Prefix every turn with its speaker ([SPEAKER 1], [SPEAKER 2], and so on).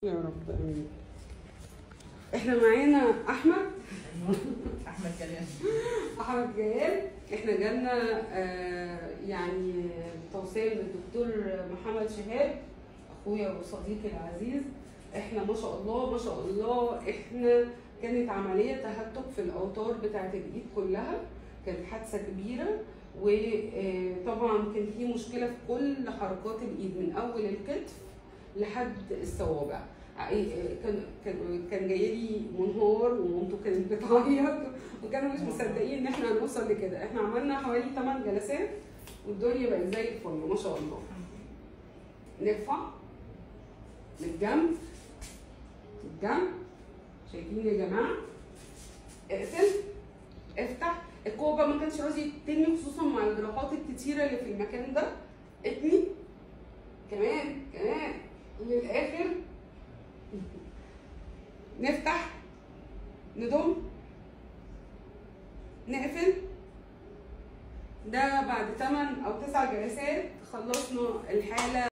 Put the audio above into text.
[SPEAKER 1] يا رب امين احنا معانا احمد
[SPEAKER 2] احمد كلام
[SPEAKER 1] احمد جلال احنا جالنا آه، يعني توصيه من الدكتور محمد شهاب اخويا وصديقي العزيز احنا ما شاء الله ما شاء الله احنا كانت عمليه تهتك في الاوتار بتاعه الايد كلها كانت حادثه كبيره وطبعا كان في مشكله في كل حركات الايد من اول الكتف لحد الصوابع كان كان كان جاي لي منهار ومامته كانت بتعيط وكانوا مش مصدقين ان احنا هنوصل لكده احنا عملنا حوالي 8 جلسات والدنيا بقت زي الفل ما شاء الله نرفع للجنب للجنب شايفين يا جماعه اقفل افتح الكوبا ما كانش راضي يتني خصوصا مع الجراحات الكتيره اللي في المكان ده اتني كمان كمان للاخر نفتح نضم نقفل ده بعد 8 او 9 جلسات خلصنا الحاله